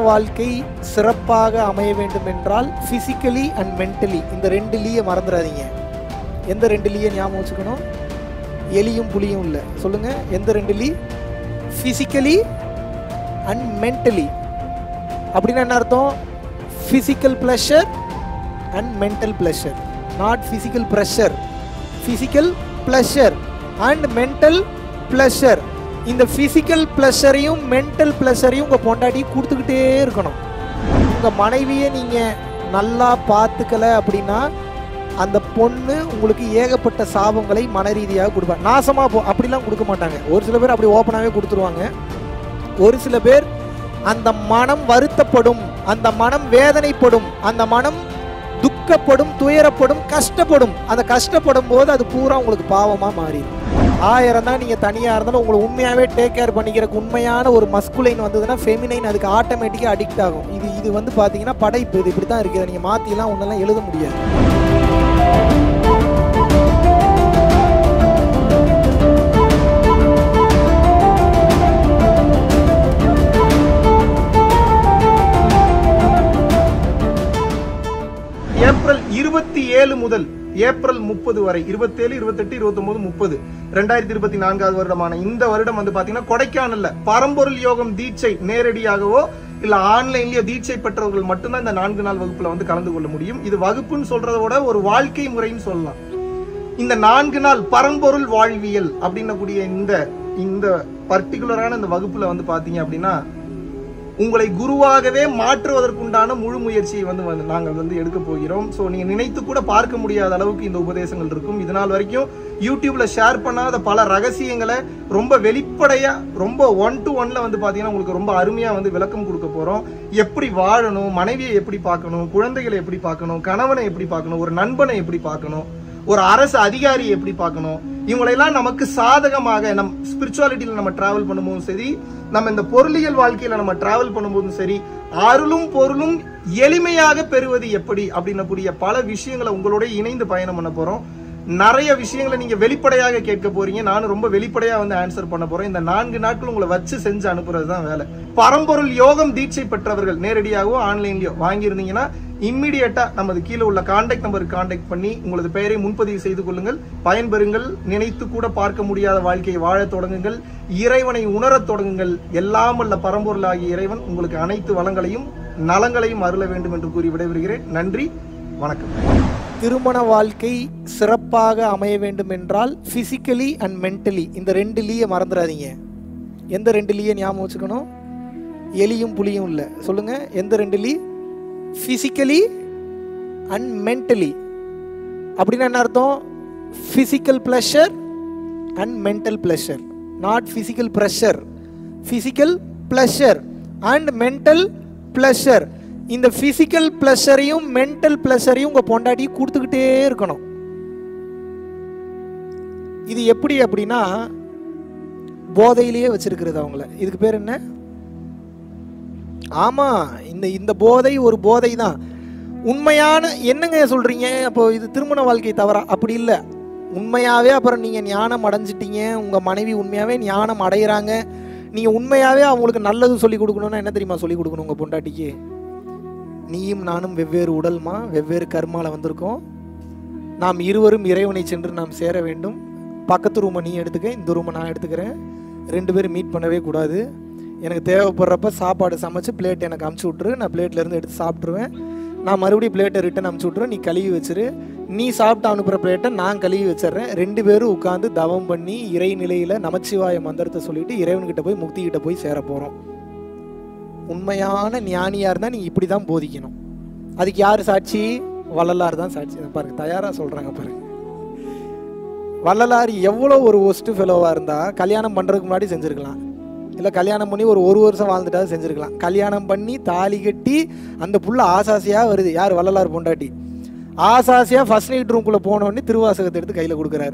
வாழ்க்கை சிறப்பாக அமைய வேண்டும் என்றால் ஃபிசிக்கலி அண்ட் மென்டலி இந்த ரெண்டு லீயை மறந்துடாதீங்க எந்த ரெண்டு லீயை ஞாபகம் வச்சுக்கணும் எலியும் புலியும் இல்லை சொல்லுங்கள் எந்த ரெண்டு லீ ஃபிசிக்கலி அண்ட் மென்டலி அப்படின்னா என்ன அர்த்தம் physical pleasure and mental pleasure not physical pressure physical pleasure and mental pleasure இந்த ஃபிசிக்கல் ப்ளஷரையும் மென்டல் ப்ளஷரையும் உங்கள் பொண்டாட்டி கொடுத்துக்கிட்டே இருக்கணும் உங்கள் மனைவியை நீங்கள் நல்லா பார்த்துக்கல அப்படின்னா அந்த பொண்ணு உங்களுக்கு ஏகப்பட்ட சாபங்களை மன ரீதியாக கொடுப்பாங்க நாசமாக போ அப்படிலாம் கொடுக்க மாட்டாங்க ஒரு சில பேர் அப்படி ஓப்பனாகவே கொடுத்துருவாங்க ஒரு சில பேர் அந்த மனம் வருத்தப்படும் அந்த மனம் வேதனைப்படும் அந்த மனம் துக்கப்படும் துயரப்படும் கஷ்டப்படும் அந்த கஷ்டப்படும் போது அது பூரா உங்களுக்கு பாவமாக மாறிடும் ஆயிரம் தான் நீங்கள் தனியாக இருந்தாலும் உங்களை உண்மையாகவே டேக் கேர் பண்ணிக்கிறக்கு உண்மையான ஒரு மஸ்குலைன் வந்ததுன்னா ஃபெமினைன் அதுக்கு ஆட்டோமேட்டிக்காக அடிக்ட் ஆகும் இது இது வந்து பார்த்தீங்கன்னா படைப்பு இது இப்படி தான் இருக்குது நீங்கள் மாற்றிலாம் ஒன்றெல்லாம் எழுத முடியாது ஏப்ரல் இருபத்தி ஏழு முதல் ஏப்ரல் முப்பது வரை இருபத்தேழு இருபத்தெட்டு இருபத்தொன்பது முப்பது ரெண்டாயிரத்தி இருபத்தி நான்காவது வருடமான இந்த வருடம் வந்து பாத்தீங்கன்னா கொடைக்கானல்ல பரம்பொருள் யோகம் தீட்சை நேரடியாகவோ இல்ல ஆன்லைன்லயோ தீட்சை பெற்றவர்கள் மட்டும்தான் இந்த நான்கு நாள் வகுப்புல வந்து கலந்து கொள்ள முடியும் இது வகுப்புன்னு சொல்றத விட ஒரு வாழ்க்கை முறைன்னு சொல்லலாம் இந்த நான்கு நாள் பரம்பொருள் வாழ்வியல் அப்படின்னக்கூடிய இந்த இந்த பர்டிகுலரான இந்த வகுப்புல வந்து பாத்தீங்க அப்படின்னா உங்களை குருவாகவே மாற்றுவதற்குண்டான முழு முயற்சியை வந்து வந்து நாங்கள் வந்து எடுக்க போகிறோம் ஸோ நீங்க நினைத்து கூட பார்க்க முடியாத அளவுக்கு இந்த உபதேசங்கள் இருக்கும் இது நாள் வரைக்கும் யூடியூப்ல ஷேர் பண்ணாத பல ரகசியங்களை ரொம்ப வெளிப்படையா ரொம்ப ஒன் டு ஒன்ல வந்து பாத்தீங்கன்னா உங்களுக்கு ரொம்ப அருமையா வந்து விளக்கம் கொடுக்க போறோம் எப்படி வாழணும் மனைவியை எப்படி பார்க்கணும் குழந்தைகளை எப்படி பார்க்கணும் கணவனை எப்படி பார்க்கணும் ஒரு நண்பனை எப்படி பார்க்கணும் ஒரு அரசு அதிகாரியை எப்படி பார்க்கணும் இவங்களெல்லாம் நமக்கு சாதகமாக நம் ஸ்பிரிச்சுவாலிட்டியில நம்ம டிராவல் பண்ணும்போதும் சரி நம்ம இந்த பொருளியல் வாழ்க்கையில நம்ம டிராவல் பண்ணும்போதும் சரி அருளும் பொருளும் எளிமையாக பெறுவது எப்படி அப்படின்னக்கூடிய பல விஷயங்களை உங்களோட இணைந்து பயணம் பண்ண போறோம் நிறைய விஷயங்களை நீங்க வெளிப்படையாக கேட்க போறீங்க நானும் ரொம்ப வெளிப்படையா வந்து ஆன்சர் பண்ண போறேன் இந்த நான்கு நாட்கள் உங்களை வச்சு செஞ்சு அனுப்புறது தான் வேலை பரம்பொருள் யோகம் தீட்சை பெற்றவர்கள் நேரடியாகவோ ஆன்லைன்லயோ வாங்கியிருந்தீங்கன்னா இம்மிடியட்டா நமது கீழே உள்ள கான்டாக்ட் நம்பருக்கு கான்டாக்ட் பண்ணி உங்களது பெயரை முன்பதிவு செய்து கொள்ளுங்கள் பயன்பெறுங்கள் நினைத்து கூட பார்க்க முடியாத வாழ்க்கையை வாழத் தொடங்குங்கள் இறைவனை உணரத் தொடங்குங்கள் எல்லாம் வல்ல பரம்பொருளாகிய இறைவன் உங்களுக்கு அனைத்து வளங்களையும் நலங்களையும் அருள வேண்டும் என்று கூறி விடைபெறுகிறேன் நன்றி வணக்கம் திருமண வாழ்க்கை சிறப்பாக அமைய வேண்டும் என்றால் ஃபிசிக்கலி அண்ட் மென்டலி இந்த ரெண்டு லீயை மறந்துடாதீங்க எந்த ரெண்டு லீயை ஞாபகம் வச்சுக்கணும் எலியும் புலியும் இல்லை சொல்லுங்க எந்த ரெண்டு லீ ஃபிசிக்கலி அண்ட் மென்டலி அப்படின்னா என்ன அர்த்தம் physical pleasure and mental pleasure not physical pressure physical pleasure and mental pleasure இந்த ஃபிசிக்கல் ப்ளஷரையும் மென்டல் ப்ளஷரையும் உங்கள் பொண்டாட்டி கொடுத்துக்கிட்டே இருக்கணும் இது எப்படி அப்படின்னா போதையிலேயே வச்சிருக்கிறது அவங்கள இதுக்கு பேர் என்ன ஆமாம் இந்த இந்த போதை ஒரு போதை தான் உண்மையான என்னங்க சொல்கிறீங்க அப்போ இது திருமண வாழ்க்கை தவறா அப்படி இல்லை உண்மையாகவே அப்புறம் நீங்கள் ஞானம் அடைஞ்சிட்டீங்க உங்கள் மனைவி உண்மையாகவே ஞானம் அடையிறாங்க நீங்கள் உண்மையாகவே அவங்களுக்கு நல்லது சொல்லி கொடுக்கணும்னா என்ன தெரியுமா சொல்லி கொடுக்கணும் உங்கள் பொண்டாட்டிக்கு நீயும் நானும் வெவ்வேறு உடல்மா வெவ்வேறு கர்மால வந்திருக்கோம் நாம் இருவரும் இறைவனை சென்று நாம் சேர வேண்டும் பக்கத்து ரூமை நீ எடுத்துக்க இந்த ரூமை நான் எடுத்துக்கிறேன் ரெண்டு பேரும் மீட் பண்ணவே கூடாது எனக்கு தேவைப்படுறப்ப சாப்பாடு சமைச்சு பிளேட் எனக்கு அமுச்சு விட்ரு நான் பிளேட்ல இருந்து எடுத்து சாப்பிட்ருவேன் நான் மறுபடியும் பிளேட்டை ரிட்டன் அமுச்சு விட்ருவேன் நீ கழுவி வச்சிரு நீ சாப்பிட்டு அனுப்புகிற பிளேட்டை நான் கழுவி வச்சிடுறேன் ரெண்டு பேரும் உட்காந்து தவம் பண்ணி இறைநிலையில் நமச்சிவாய மந்திரத்தை சொல்லிட்டு இறைவன்கிட்ட போய் முக்திகிட்ட போய் சேர போகிறோம் உண்மையான ஞானியாக இருந்தால் நீங்கள் இப்படி தான் போதிக்கணும் அதுக்கு யார் சாட்சி வள்ளலார் தான் சாட்சி இதை பாருங்க தயாராக சொல்கிறாங்க பாருங்க வள்ளலார் எவ்வளோ ஒரு ஒஸ்ட்டு ஃபெலோவாக இருந்தால் கல்யாணம் பண்ணுறதுக்கு முன்னாடி செஞ்சுருக்கலாம் இல்லை கல்யாணம் பண்ணி ஒரு ஒரு வருஷம் வாழ்ந்துட்டா செஞ்சுருக்கலாம் கல்யாணம் பண்ணி தாலி கட்டி அந்த புள்ள ஆசாசியாக வருது யார் வள்ளலார் பொண்டாட்டி ஆசாசியாக ஃபர்ஸ்ட் நைட் ரூம்குள்ளே போனோடனே திருவாசகத்தை எடுத்து கையில் கொடுக்குறாரு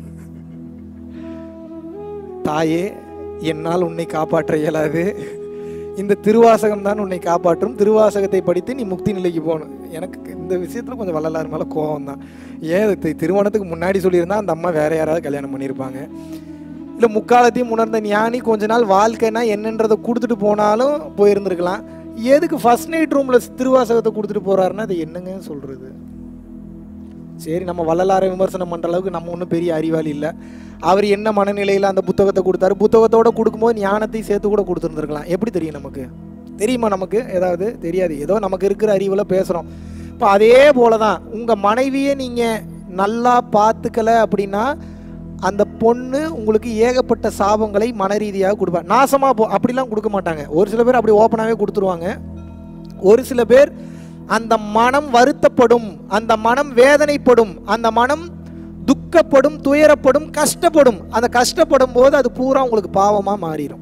தாயே என்னால் உன்னை காப்பாற்ற இயலாது இந்த திருவாசகம் தான் உன்னை காப்பாற்றும் திருவாசகத்தை படித்து நீ முக்தி நிலைக்கு போகணும் எனக்கு இந்த விஷயத்தில் கொஞ்சம் வள்ளலார் மேலே கோவம் தான் ஏன் இது தி- திருமணத்துக்கு முன்னாடி சொல்லியிருந்தா அந்த அம்மா வேற யாராவது கல்யாணம் பண்ணியிருப்பாங்க இல்லை முக்காலத்தையும் உணர்ந்த ஞானி கொஞ்ச நாள் வாழ்க்கைனா என்னன்றதை கொடுத்துட்டு போனாலும் போயிருந்திருக்கலாம் எதுக்கு ஃபர்ஸ்ட் நைட் ரூம்ல திருவாசகத்தை கொடுத்துட்டு போறாருன்னா அது என்னங்க சொல்றது சரி நம்ம வள்ளலாரை விமர்சனம் பண்ற அளவுக்கு நம்ம ஒன்றும் பெரிய அறிவாளி இல்லை அவர் என்ன மனநிலையில் அந்த புத்தகத்தை கொடுத்தாரு புத்தகத்தோட கொடுக்கும்போது ஞானத்தை சேர்த்து கூட கொடுத்துருந்துருக்கலாம் எப்படி தெரியும் நமக்கு தெரியுமா நமக்கு ஏதாவது தெரியாது ஏதோ நமக்கு இருக்கிற அறிவில் பேசுகிறோம் இப்போ அதே போல தான் உங்கள் மனைவியை நீங்கள் நல்லா பார்த்துக்கல அப்படின்னா அந்த பொண்ணு உங்களுக்கு ஏகப்பட்ட சாபங்களை மன ரீதியாக கொடுப்பாங்க நாசமாக போ அப்படிலாம் கொடுக்க மாட்டாங்க ஒரு சில பேர் அப்படி ஓப்பனாகவே கொடுத்துருவாங்க ஒரு சில பேர் அந்த மனம் வருத்தப்படும் அந்த மனம் வேதனைப்படும் அந்த மனம் துக்கப்படும் துயரப்படும் கஷ்டப்படும் அந்த கஷ்டப்படும் போது அது பூரா உங்களுக்கு பாவமா மாறிடும்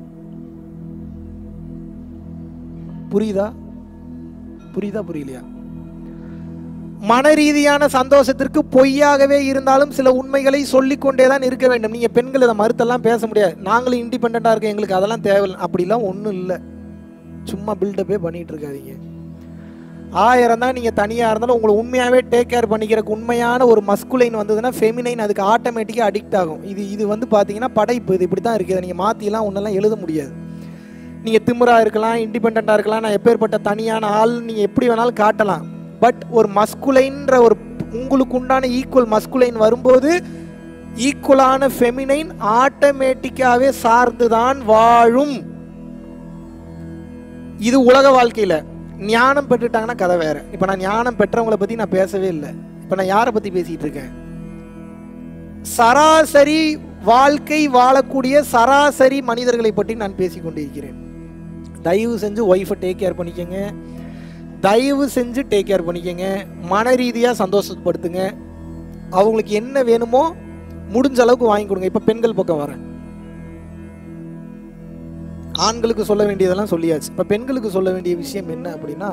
புரியுதா புரியுதா புரியலையா மன ரீதியான சந்தோஷத்திற்கு பொய்யாகவே இருந்தாலும் சில உண்மைகளை சொல்லிக் கொண்டே தான் இருக்க வேண்டும் நீங்க பெண்கள் இதை மறுத்தெல்லாம் பேச முடியாது நாங்களும் இண்டிபெண்டா இருக்கோம் எங்களுக்கு அதெல்லாம் தேவையில்லை அப்படிலாம் ஒன்றும் இல்லை சும்மா பில்டப்பே பண்ணிட்டு இருக்காதீங்க ஆயிரம் தான் நீங்கள் தனியாக இருந்தாலும் உங்களை உண்மையாகவே டேக் கேர் பண்ணிக்கிறக்கு உண்மையான ஒரு மஸ்குலைன் வந்ததுன்னா ஃபெமினைன் அதுக்கு ஆட்டோமேட்டிக்காக அடிக்ட் ஆகும் இது இது வந்து பார்த்தீங்கன்னா படைப்பு இது இப்படி தான் இருக்குது நீங்கள் மாற்றிலாம் ஒன்றெல்லாம் எழுத முடியாது நீங்கள் திமிரா இருக்கலாம் இண்டிபெண்ட்டாக இருக்கலாம் நான் எப்பேற்பட்ட தனியான ஆள் நீங்கள் எப்படி வேணாலும் காட்டலாம் பட் ஒரு மஸ்குலைன்ற ஒரு உங்களுக்கு உண்டான ஈக்குவல் மஸ்குலைன் வரும்போது ஈக்குவலான ஃபெமினைன் ஆட்டோமேட்டிக்காகவே சார்ந்து தான் வாழும் இது உலக வாழ்க்கையில் ஞானம் பெற்றுட்டாங்கன்னா கதை வேற இப்போ நான் ஞானம் பெற்றவங்களை பற்றி நான் பேசவே இல்லை இப்போ நான் யாரை பற்றி பேசிகிட்டு இருக்கேன் சராசரி வாழ்க்கை வாழக்கூடிய சராசரி மனிதர்களை பற்றி நான் பேசிக் கொண்டிருக்கிறேன் தயவு செஞ்சு ஒய்ஃபை டேக் கேர் பண்ணிக்கங்க தயவு செஞ்சு டேக் கேர் பண்ணிக்கங்க மன ரீதியாக சந்தோஷப்படுத்துங்க அவங்களுக்கு என்ன வேணுமோ முடிஞ்ச அளவுக்கு வாங்கி கொடுங்க இப்போ பெண்கள் பக்கம் வரேன் ஆண்களுக்கு சொல்ல வேண்டியதெல்லாம் சொல்லியாச்சு இப்போ பெண்களுக்கு சொல்ல வேண்டிய விஷயம் என்ன அப்படின்னா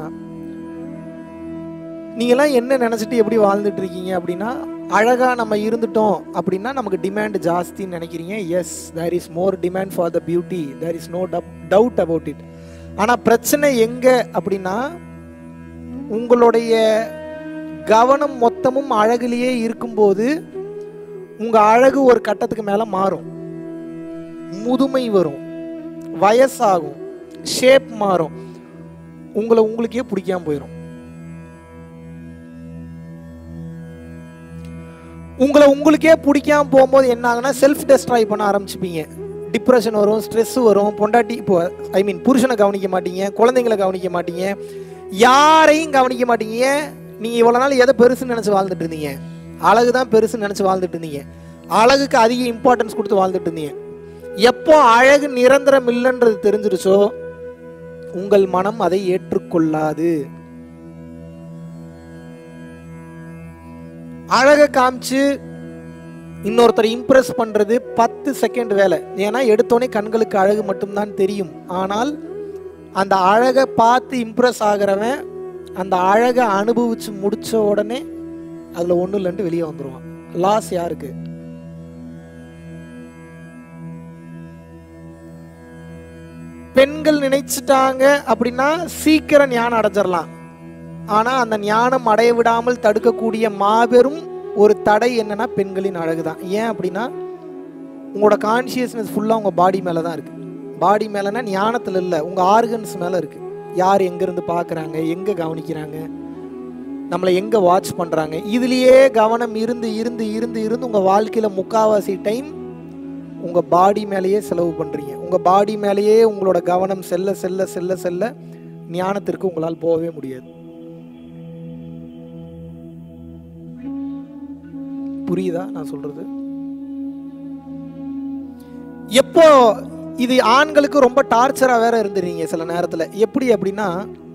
நீங்களாம் என்ன நினச்சிட்டு எப்படி வாழ்ந்துட்டு இருக்கீங்க அப்படின்னா அழகாக நம்ம இருந்துட்டோம் அப்படின்னா நமக்கு டிமாண்ட் ஜாஸ்தின்னு நினைக்கிறீங்க yes there is more demand for the beauty there is no doubt about it ஆனால் பிரச்சனை எங்கே அப்படின்னா உங்களுடைய கவனம் மொத்தமும் அழகுலேயே இருக்கும்போது உங்கள் அழகு ஒரு கட்டத்துக்கு மேலே மாறும் முதுமை வரும் வயசாகும் ஷேப் மாறும் உங்களை உங்களுக்கே பிடிக்காம போயிடும் உங்களை உங்களுக்கே பிடிக்காம போகும்போது என்ன ஆகுனா செல்ஃப் டெஸ்ட்ராய் பண்ண ஆரம்பிச்சுப்பீங்க டிப்ரெஷன் வரும் ஸ்ட்ரெஸ் வரும் பொண்டாட்டி இப்போ ஐ மீன் புருஷனை கவனிக்க மாட்டீங்க குழந்தைங்களை கவனிக்க மாட்டீங்க யாரையும் கவனிக்க மாட்டீங்க நீங்கள் இவ்வளோ நாள் எதை பெருசுன்னு நினச்சி வாழ்ந்துட்டு இருந்தீங்க அழகு தான் பெருசுன்னு நினச்சி வாழ்ந்துட்டு இருந்தீங்க அழகுக்கு அதிக இம்பார்ட்டன்ஸ் கொடுத்து வாழ்ந்துட்டு இருந்தீங்க எப்போ அழகு நிரந்தரம் இல்லைன்றது தெரிஞ்சிருச்சோ உங்கள் மனம் அதை ஏற்றுக்கொள்ளாது அழகை காமிச்சு இன்னொருத்தரை இம்ப்ரெஸ் பண்றது பத்து செகண்ட் வேலை ஏன்னா எடுத்தோடனே கண்களுக்கு அழகு மட்டும்தான் தெரியும் ஆனால் அந்த அழகை பார்த்து இம்ப்ரெஸ் ஆகிறவன் அந்த அழகை அனுபவிச்சு முடிச்ச உடனே அதில் ஒன்றும் இல்லைன்ட்டு வெளியே வந்துடுவான் லாஸ் யாருக்கு பெண்கள் நினைச்சிட்டாங்க அப்படின்னா சீக்கிரம் ஞானம் அடைஞ்சிடலாம் ஆனால் அந்த ஞானம் அடைய விடாமல் தடுக்கக்கூடிய மாபெரும் ஒரு தடை என்னன்னா பெண்களின் அழகு தான் ஏன் அப்படின்னா உங்களோட கான்சியஸ்னஸ் ஃபுல்லாக உங்கள் பாடி மேலே தான் இருக்குது பாடி மேலேனா ஞானத்தில் இல்லை உங்கள் ஆர்கன்ஸ் மேலே இருக்குது யார் எங்கேருந்து பார்க்குறாங்க எங்கே கவனிக்கிறாங்க நம்மளை எங்கே வாட்ச் பண்ணுறாங்க இதுலேயே கவனம் இருந்து இருந்து இருந்து இருந்து உங்கள் வாழ்க்கையில் முக்காவாசி டைம் உங்கள் பாடி மேலேயே செலவு பண்ணுறீங்க உங்கள் பாடி மேலேயே உங்களோட கவனம் செல்ல செல்ல செல்ல செல்ல ஞானத்திற்கு உங்களால் போகவே முடியாது புரியுதா நான் சொல்றது எப்போ இது ஆண்களுக்கு ரொம்ப டார்ச்சரா வேற இருந்துறீங்க சில நேரத்துல எப்படி அப்படின்னா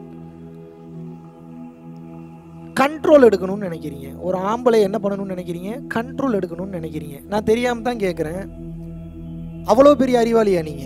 கண்ட்ரோல் எடுக்கணும்னு நினைக்கிறீங்க ஒரு ஆம்பளை என்ன பண்ணணும்னு நினைக்கிறீங்க கண்ட்ரோல் எடுக்கணும்னு நினைக்கிறீங்க நான் தெரியாம தான் கேட்குறேன் அவ்வளோ பெரிய அறிவாளியா நீங்க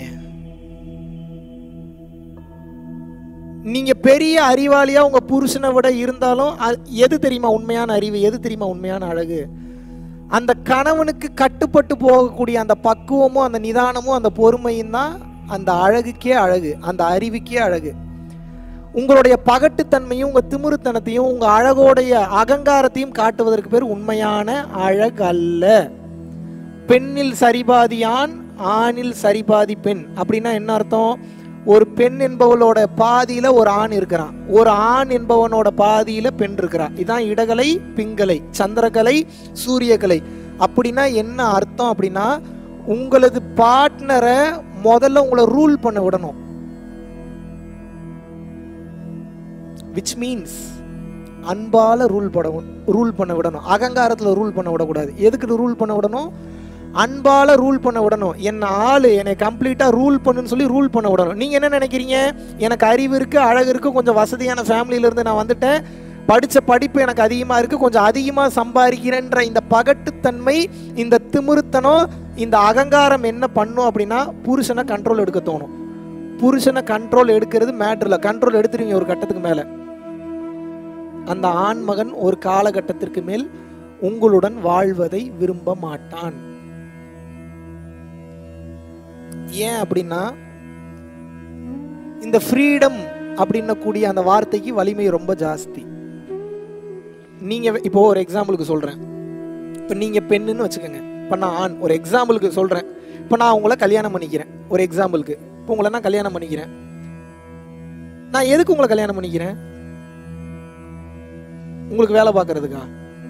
நீங்க பெரிய அறிவாளியா உங்க புருஷனை விட இருந்தாலும் அ- எது தெரியுமா உண்மையான அறிவு எது தெரியுமா உண்மையான அழகு அந்த கணவனுக்கு கட்டுப்பட்டு போகக்கூடிய அந்த பக்குவமும் அந்த நிதானமும் அந்த பொறுமையும் தான் அந்த அழகுக்கே அழகு அந்த அறிவுக்கே அழகு உங்களுடைய பகட்டுத்தன்மையும் உங்க திமிருத்தனத்தையும் உங்க அழகோடைய அகங்காரத்தையும் காட்டுவதற்கு பேர் உண்மையான அழகு அல்ல பெண்ணில் சரிபாதி ஆண் ஆணில் சரிபாதி பெண் அப்படின்னா என்ன அர்த்தம் ஒரு பெண் என்பவளோட பாதியில ஒரு ஆண் இருக்கிறான் ஒரு ஆண் என்பவனோட பாதியில பெண் இருக்கிறான் இதான் இடகலை பிங்கலை சந்திரகலை சூரியகலை அப்படின்னா என்ன அர்த்தம் அப்படின்னா உங்களது பார்ட்னரை முதல்ல உங்களை ரூல் பண்ண விடணும் விச் மீன்ஸ் அன்பால ரூல் பண்ண ரூல் பண்ண விடணும் அகங்காரத்தில் ரூல் பண்ண விடக்கூடாது எதுக்கு ரூல் பண்ண விடணும் அன்பால ரூல் பண்ண விடணும் என்ன ஆளு என்னை கம்ப்ளீட்டா ரூல் பண்ணுன்னு சொல்லி ரூல் பண்ண விடணும் நீங்க என்ன நினைக்கிறீங்க எனக்கு அறிவு இருக்கு அழகு இருக்கு கொஞ்சம் வசதியான ஃபேமிலியில இருந்து நான் வந்துட்டேன் படிச்ச படிப்பு எனக்கு அதிகமா இருக்கு கொஞ்சம் அதிகமா சம்பாதிக்கிறேன்ற இந்த பகட்டுத்தன்மை இந்த திமிருத்தனம் இந்த அகங்காரம் என்ன பண்ணும் அப்படின்னா புருஷனை கண்ட்ரோல் எடுக்க தோணும் புருஷனை கண்ட்ரோல் எடுக்கிறது மேட்டர்ல கண்ட்ரோல் எடுத்துருவீங்க ஒரு கட்டத்துக்கு மேல அந்த ஆண்மகன் ஒரு காலகட்டத்திற்கு மேல் உங்களுடன் வாழ்வதை விரும்ப மாட்டான் ஏன் அப்படின்னா இந்த ஃப்ரீடம் அப்படின்னக்கூடிய அந்த வார்த்தைக்கு வலிமை ரொம்ப ஜாஸ்தி நீங்க இப்போ ஒரு எக்ஸாம்பிளுக்கு சொல்றேன் இப்போ நீங்க பெண்ணுன்னு வச்சுக்கோங்க இப்போ நான் ஆண் ஒரு எக்ஸாம்பிளுக்கு சொல்றேன் இப்போ நான் உங்களை கல்யாணம் பண்ணிக்கிறேன் ஒரு எக்ஸாம்பிளுக்கு இப்போ உங்களை நான் கல்யாணம் பண்ணிக்கிறேன் நான் எதுக்கு உங்களை கல்யாணம் பண்ணிக்கிறேன் உங்களுக்கு வேலை பார்க்கறதுக்கா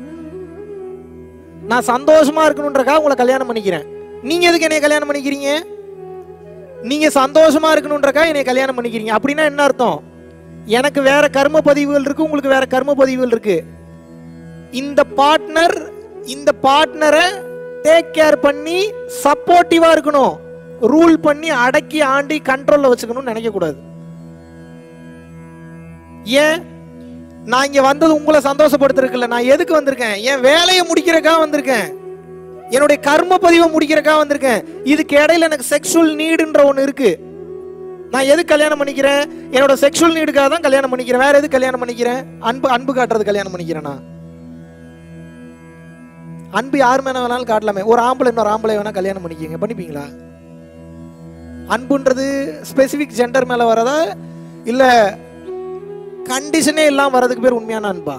நான் சந்தோஷமா இருக்கணுன்றக்கா உங்களை கல்யாணம் பண்ணிக்கிறேன் நீங்க எதுக்கு என்னைய கல்யாணம் பண்ணிக்கிறீங்க நீங்க சந்தோஷமா இருக்கணுன்றக்கா என்னைய கல்யாணம் பண்ணிக்கிறீங்க அப்படின்னா என்ன அர்த்தம் எனக்கு வேற கர்ம பதிவுகள் இருக்கு உங்களுக்கு வேற கர்ம பதிவுகள் இருக்கு இந்த பார்ட்னர் இந்த பார்ட்னரை டேக் கேர் பண்ணி சப்போர்ட்டிவா இருக்கணும் ரூல் பண்ணி அடக்கி ஆண்டி கண்ட்ரோல்ல வச்சுக்கணும்னு நினைக்க கூடாது ஏன் நான் இங்க வந்தது உங்களை சந்தோஷப்படுத்துறதுக்கு நான் எதுக்கு வந்திருக்கேன் என் வேலையை முடிக்கிறக்கா வந்திருக்கேன் என்னுடைய கர்ம பதிவை முடிக்கிறக்கா வந்திருக்கேன் இதுக்கு இடையில எனக்கு செக்ஷுவல் நீடுன்ற ஒன்று இருக்கு நான் எது கல்யாணம் பண்ணிக்கிறேன் என்னோட செக்ஷுவல் நீடுக்காக தான் கல்யாணம் பண்ணிக்கிறேன் வேற எது கல்யாணம் பண்ணிக்கிறேன் அன்பு அன்பு காட்டுறது கல்யாணம் பண்ணிக்கிறேனா அன்பு யார் மேல வேணாலும் காட்டலாமே ஒரு ஆம்பளை இன்னொரு ஆம்பளை வேணா கல்யாணம் பண்ணிக்கங்க பண்ணிப்பீங்களா அன்புன்றது ஸ்பெசிபிக் ஜெண்டர் மேல வரதா இல்ல கண்டிஷனே இல்லாம வர்றதுக்கு பேர் உண்மையான அன்பா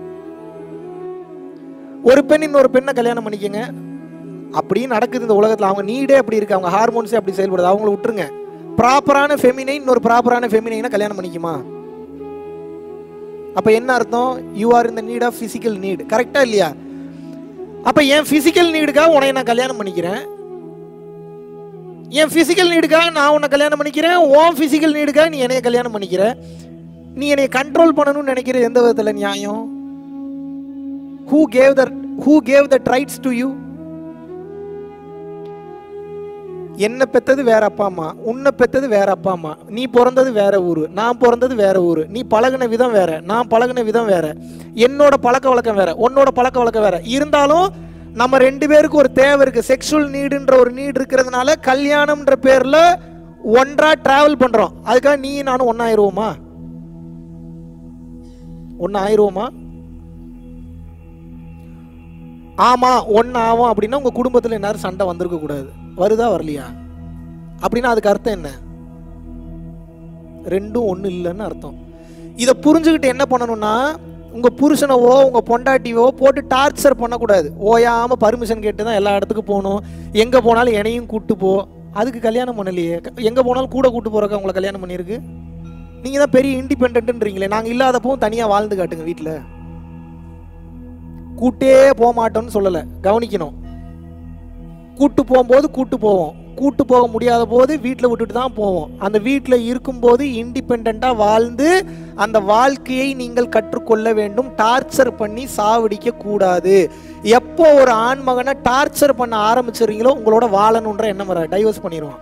ஒரு பெண் இன்னொரு பெண்ணை கல்யாணம் பண்ணிக்கங்க அப்படியே நடக்குது இந்த உலகத்துல அவங்க நீடே அப்படி இருக்கு அவங்க ஹார்மோன்ஸே அப்படி செயல்படுது அவங்கள விட்டுருங்க ப்ராப்பரான ஃபெமினைன் இன்னொரு ப்ராப்பரான ஃபெமினைனை கல்யாணம் பண்ணிக்குமா அப்ப என்ன அர்த்தம் யூ ஆர் இந்த நீட் ஆஃப் பிசிக்கல் நீட் கரெக்டா இல்லையா அப்ப என் பிசிக்கல் நீடுக்காக உன்னை நான் கல்யாணம் பண்ணிக்கிறேன் என் பிசிக்கல் நீடுக்காக நான் உன்னை கல்யாணம் பண்ணிக்கிறேன் உன் பிசிக்கல் நீடுக்காக நீ என்னைய கல்யாணம் பண்ணிக்கிற நீ என்னைய கண்ட்ரோல் பண்ணணும்னு நினைக்கிற எந்த விதத்துல நியாயம் who gave the who gave the rights to you என்ன பெத்தது வேற அப்பா அம்மா உன்னை பெத்தது வேற அப்பா அம்மா நீ பிறந்தது வேற ஊரு நான் பிறந்தது வேற ஊரு நீ பழகுன விதம் வேற நான் பழகுன விதம் வேற என்னோட பழக்க வழக்கம் வேற உன்னோட பழக்க வழக்கம் வேற இருந்தாலும் நம்ம ரெண்டு பேருக்கு ஒரு தேவை இருக்கு செக்ஷுவல் நீடுன்ற ஒரு நீடு இருக்கிறதுனால கல்யாணம்ன்ற பேர்ல ஒன்றா டிராவல் பண்றோம் அதுக்காக நீ நானும் ஒன்னாயிருவோமா ஒன்னு ஆயிருவோமா ஆமா ஒன்னு ஆகும் அப்படின்னா உங்க குடும்பத்துல எல்லாரும் சண்டை வந்திருக்க கூடாது வருதா வரலையா அப்படின்னா அதுக்கு அர்த்தம் என்ன ரெண்டும் ஒண்ணு இல்லைன்னு அர்த்தம் இதை புரிஞ்சுக்கிட்டு என்ன பண்ணணும்னா உங்க புருஷனவோ உங்க பொண்டாட்டியோ போட்டு டார்ச்சர் பண்ணக்கூடாது ஓயாம பர்மிஷன் கேட்டு தான் எல்லா இடத்துக்கும் போகணும் எங்க போனாலும் என்னையும் கூட்டு போ அதுக்கு கல்யாணம் பண்ணலையே க- எங்க போனாலும் கூட கூட்டு போறக்க உங்களை கல்யாணம் பண்ணியிருக்கு நீங்க தான் பெரிய இண்டிபெண்ட்ன்றீங்களே நாங்க இல்லாதப்பவும் தனியா வாழ்ந்து காட்டுங்க வீட்டுல கூட்டே போக மாட்டோம்னு சொல்லல கவனிக்கணும் கூட்டு போகும்போது கூட்டு போவோம் கூட்டு போக முடியாத போது வீட்டில் விட்டுட்டு தான் போவோம் அந்த வீட்டில் இருக்கும்போது இண்டிபெண்ட்டாக வாழ்ந்து அந்த வாழ்க்கையை நீங்கள் கற்றுக்கொள்ள வேண்டும் டார்ச்சர் பண்ணி சாவடிக்க கூடாது எப்போ ஒரு ஆண்மகனை டார்ச்சர் பண்ண ஆரம்பிச்சிடுறீங்களோ உங்களோட வாழணுன்ற எண்ணம் வர டைவர்ஸ் பண்ணிடுவான்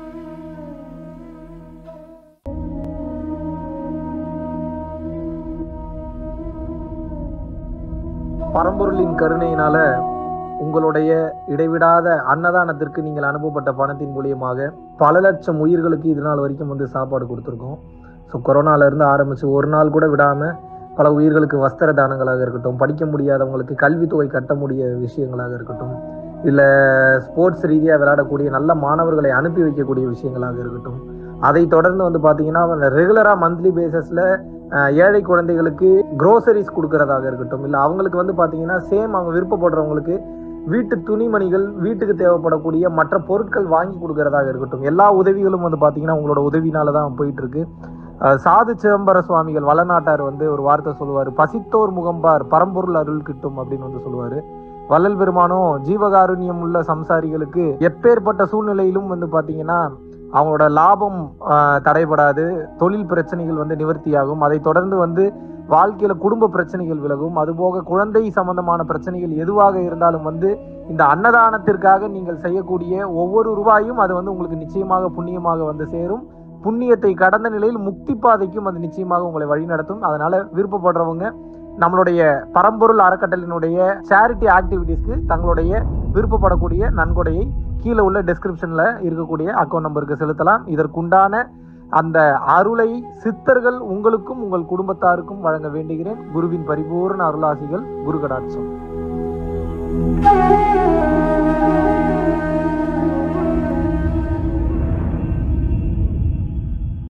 பரம்பொருளின் கருணையினால உங்களுடைய இடைவிடாத அன்னதானத்திற்கு நீங்கள் அனுப்பப்பட்ட பணத்தின் மூலியமாக பல லட்சம் உயிர்களுக்கு இது நாள் வரைக்கும் வந்து சாப்பாடு கொடுத்துருக்கோம் ஸோ கொரோனால இருந்து ஆரம்பிச்சு ஒரு நாள் கூட விடாம பல உயிர்களுக்கு வஸ்திர தானங்களாக இருக்கட்டும் படிக்க முடியாதவங்களுக்கு கல்வித்தொகை கட்ட முடிய விஷயங்களாக இருக்கட்டும் இல்லை ஸ்போர்ட்ஸ் ரீதியாக விளையாடக்கூடிய நல்ல மாணவர்களை அனுப்பி வைக்கக்கூடிய விஷயங்களாக இருக்கட்டும் அதை தொடர்ந்து வந்து பார்த்தீங்கன்னா ரெகுலராக மந்த்லி பேசிஸில் ஏழை குழந்தைகளுக்கு க்ரோசரிஸ் கொடுக்கறதாக இருக்கட்டும் இல்லை அவங்களுக்கு வந்து பார்த்தீங்கன்னா சேம் அவங்க விருப்பப்படுறவங்களுக்கு வீட்டு துணிமணிகள் வீட்டுக்கு தேவைப்படக்கூடிய மற்ற பொருட்கள் வாங்கி கொடுக்கறதாக இருக்கட்டும் எல்லா உதவிகளும் வந்து பார்த்தீங்கன்னா உங்களோட உதவினால தான் போயிட்டு இருக்கு அஹ் சாது சிதம்பர சுவாமிகள் வளநாட்டார் வந்து ஒரு வார்த்தை சொல்லுவார் பசித்தோர் முகம்பார் பரம்பொருள் அருள் கிட்டும் அப்படின்னு வந்து சொல்லுவாரு வள்ளல் பெருமானும் ஜீவகாருண்யம் உள்ள சம்சாரிகளுக்கு எப்பேற்பட்ட சூழ்நிலையிலும் வந்து பார்த்தீங்கன்னா அவங்களோட லாபம் ஆஹ், தடைபடாது தொழில் பிரச்சனைகள் வந்து நிவர்த்தியாகும் அதை தொடர்ந்து வந்து வாழ்க்கையில குடும்ப பிரச்சனைகள் விலகும் அதுபோக குழந்தை சம்பந்தமான பிரச்சனைகள் எதுவாக இருந்தாலும் வந்து இந்த அன்னதானத்திற்காக நீங்கள் செய்யக்கூடிய ஒவ்வொரு ரூபாயும் அது வந்து உங்களுக்கு நிச்சயமாக புண்ணியமாக வந்து சேரும் புண்ணியத்தை கடந்த நிலையில் முக்தி பாதைக்கும் அது நிச்சயமாக உங்களை வழிநடத்தும் அதனால விருப்பப்படுறவங்க நம்மளுடைய பரம்பொருள் அறக்கட்டளினுடைய சேரிட்டி ஆக்டிவிட்டீஸ்க்கு தங்களுடைய விருப்பப்படக்கூடிய நன்கொடையை கீழே உள்ள டெஸ்கிரிப்ஷன்ல இருக்கக்கூடிய அக்கௌண்ட் நம்பருக்கு செலுத்தலாம் இதற்குண்டான அந்த அருளை சித்தர்கள் உங்களுக்கும் உங்கள் குடும்பத்தாருக்கும் வழங்க வேண்டுகிறேன் குருவின் பரிபூர்ண அருளாசிகள் குரு கடாட்சம்